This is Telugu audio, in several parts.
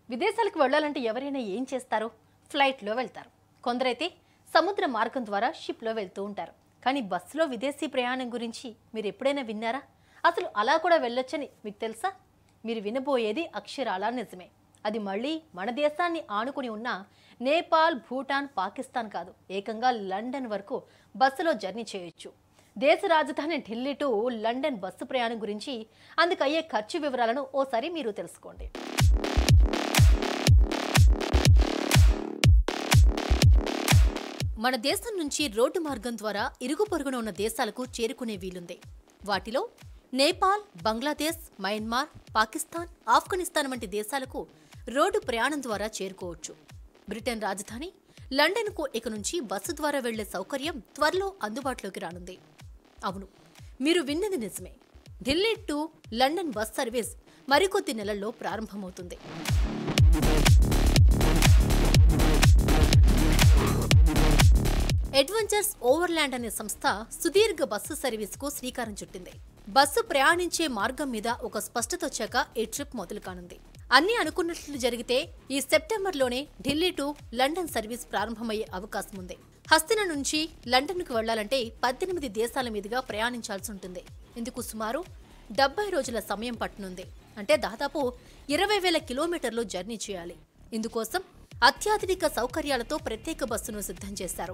విదేశాలకు వెళ్ళాలంటే ఎవరైనా ఏం చేస్తారు ఫ్లైట్లో వెళ్తారు కొందరైతే సముద్ర మార్గం ద్వారా షిప్లో వెళ్తూ ఉంటారు కానీ బస్సులో విదేశీ ప్రయాణం గురించి మీరు ఎప్పుడైనా విన్నారా అసలు అలా కూడా వెళ్ళొచ్చని మీకు తెలుసా మీరు వినబోయేది అక్షరాలా నిజమే అది మళ్ళీ మన దేశాన్ని ఆనుకుని ఉన్న నేపాల్ భూటాన్ పాకిస్తాన్ కాదు ఏకంగా లండన్ వరకు బస్సులో జర్నీ చేయొచ్చు దేశ రాజధాని ఢిల్లీ టు లండన్ బస్సు ప్రయాణం గురించి అందుకు అయ్యే ఖర్చు వివరాలను ఓసారి మీరు తెలుసుకోండి మన దేశం నుంచి రోడ్డు మార్గం ద్వారా ఇరుగు పొరుగున ఉన్న దేశాలకు చేరుకునే వీలుంది వాటిలో నేపాల్ బంగ్లాదేశ్ మయన్మార్ పాకిస్తాన్ ఆఫ్ఘనిస్తాన్ వంటి దేశాలకు రోడ్డు ప్రయాణం ద్వారా చేరుకోవచ్చు బ్రిటన్ రాజధాని లండన్కు ఇక నుంచి బస్సు ద్వారా వెళ్లే సౌకర్యం త్వరలో అందుబాటులోకి రానుంది అవును మీరు విన్నది నిజమే Delhi to London bus service మరికొద్ది నెలల్లో ప్రారంభమవుతుంది అడ్వెంచర్స్ ఓవర్లాండ్ అనే సంస్థ సుదీర్ఘ బస్సు సర్వీస్కు శ్రీకారం చుట్టింది బస్సు ప్రయాణించే మార్గం మీద ఒక స్పష్టత వచ్చాక ఈ ట్రిప్ మొదలు కానుంది అన్ని అనుకున్నట్లు జరిగితే ఈ సెప్టెంబర్లోనే ఢిల్లీ టు లండన్ సర్వీస్ ప్రారంభమయ్యే అవకాశం ఉంది హస్తిన నుంచి లండన్కు వెళ్లాలంటే పద్దెనిమిది దేశాల మీదుగా ప్రయాణించాల్సి ఉంటుంది ఇందుకు సుమారు డెబ్బై రోజుల సమయం పట్టనుంది అంటే దాదాపు ఇరవై వేల కిలోమీటర్లు జర్నీ చేయాలి ఇందుకోసం అత్యాధునిక సౌకర్యాలతో ప్రత్యేక బస్సును సిద్ధం చేశారు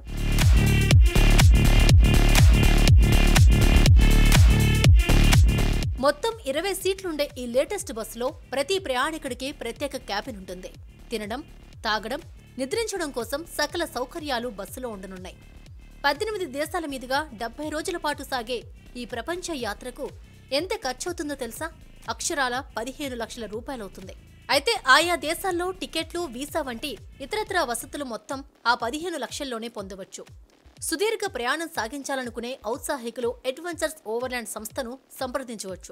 మొత్తం ఇరవై సీట్లుండే ఈ లేటెస్ట్ బస్సులో ప్రతి ప్రయాణికుడికి ప్రత్యేక క్యాబిన్ ఉంటుంది తినడం తాగడం నిద్రించడం కోసం సకల సౌకర్యాలు బస్సులో ఉండనున్నాయి పద్దెనిమిది దేశాల మీదుగా డెబ్బై రోజుల పాటు సాగే ఈ ప్రపంచ యాత్రకు ఎంత ఖర్చవుతుందో తెలుసా అక్షరాల పదిహేను లక్షల రూపాయలవుతుంది అయితే ఆయా దేశాల్లో టికెట్లు వీసా వంటి ఇతరత్రా వసతులు మొత్తం ఆ పదిహేను లక్షల్లోనే పొందవచ్చు సుదీర్ఘ ప్రయాణం సాగించాలనుకునే ఔత్సాహికులు అడ్వెంచర్స్ ఓవర్లాండ్ సంస్థను సంప్రదించవచ్చు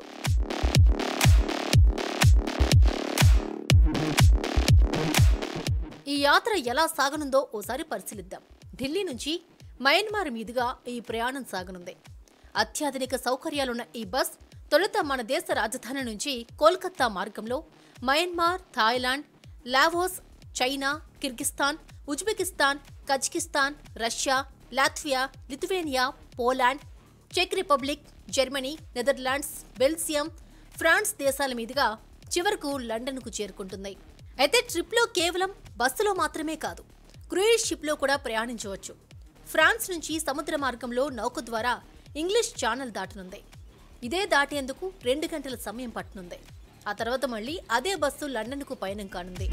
ఈ యాత్ర ఎలా సాగనుందో ఓసారి పరిశీలిద్దాం ఢిల్లీ నుంచి మయన్మార్ మీదుగా ఈ ప్రయాణం సాగనుంది అత్యాధునిక సౌకర్యాలున్న ఈ బస్ తొలుత మన దేశ రాజధాని నుంచి కోల్కతా మార్గంలో Myanmar Thailand Laos China Kyrgyzstan Uzbekistan Kazakhstan Russia Latvia Lithuania Poland చెక్ Republic Germany Netherlands Belgium France దేశాల మీదుగా చివరకు లండన్కు చేరుకుంటుంది అయితే ట్రిప్లో కేవలం బస్సులో మాత్రమే కాదు క్రూయిజ్ షిప్లో కూడా ప్రయాణించవచ్చు ఫ్రాన్స్ నుంచి సముద్ర మార్గంలో నౌక ద్వారా ఇంగ్లీష్ ఛానల్ దాటనుంది ఇదే దాటేందుకు రెండు గంటల సమయం పట్టనుంది ఆ తర్వాత మళ్ళీ అదే బస్సు లండన్కు పయనం కానుంది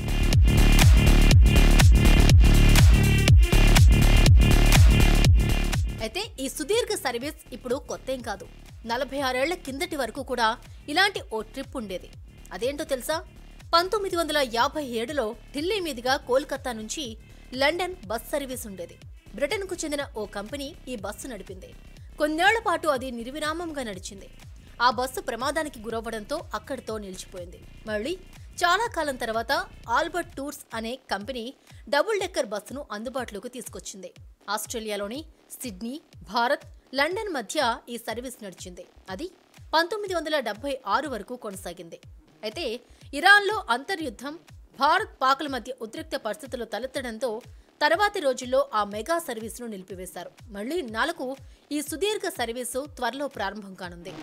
అయితే ఈ సుదీర్ఘ సర్వీస్ ఇప్పుడు కొత్తేం కాదు నలభై ఆరేళ్ల కిందటి వరకు కూడా ఇలాంటి ఓ ట్రిప్ ఉండేది అదేంటో తెలుసా పంతొమ్మిది వందల యాభై ఏడులో ఢిల్లీ మీదుగా కోల్కతా నుంచి లండన్ బస్ సర్వీస్ ఉండేది బ్రిటన్కు చెందిన ఓ కంపెనీ ఈ బస్సు నడిపింది కొన్నేళ్ల పాటు అది నిర్విరామంగా నడిచింది ఆ బస్సు ప్రమాదానికి గురవ్వడంతో అక్కడితో నిలిచిపోయింది మళ్ళీ చాలా కాలం తర్వాత ఆల్బర్ట్ టూర్స్ అనే కంపెనీ డబుల్ డెక్కర్ బస్సును అందుబాటులోకి తీసుకొచ్చింది ఆస్ట్రేలియాలోని సిడ్నీ భారత్ లండన్ మధ్య ఈ సర్వీస్ నడిచింది అది పంతొమ్మిది వందల డెబ్బై ఆరు వరకు కొనసాగింది అయితే ఇరాన్లో అంతర్యుద్ధం భారత్ పాకుల మధ్య ఉద్రిక్త పరిస్థితులు తలెత్తడంతో తర్వాతి రోజుల్లో ఆ మెగా సర్వీసును నిలిపివేశారు మళ్లీ నాలుగు ఈ సుదీర్ఘ సర్వీసు త్వరలో ప్రారంభం కానుంది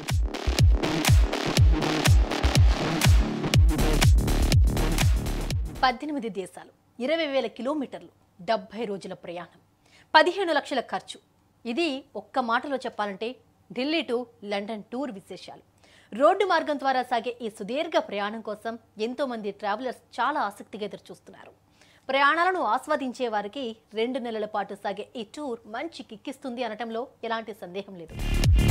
పద్దెనిమిది దేశాలు ఇరవై వేల కిలోమీటర్లు డెబ్బై రోజుల ప్రయాణం పదిహేను లక్షల ఖర్చు ఇది ఒక్క మాటలో చెప్పాలంటే ఢిల్లీ టు లండన్ టూర్ విశేషాలు రోడ్డు మార్గం ద్వారా సాగే ఈ సుదీర్ఘ ప్రయాణం కోసం ఎంతో మంది ట్రావెలర్స్ చాలా ఆసక్తిగా ఎదురుచూస్తున్నారు ప్రయాణాలను ఆస్వాదించే వారికి రెండు నెలల పాటు సాగే ఈ టూర్ మంచి కిక్కిస్తుంది అనటంలో ఎలాంటి సందేహం లేదు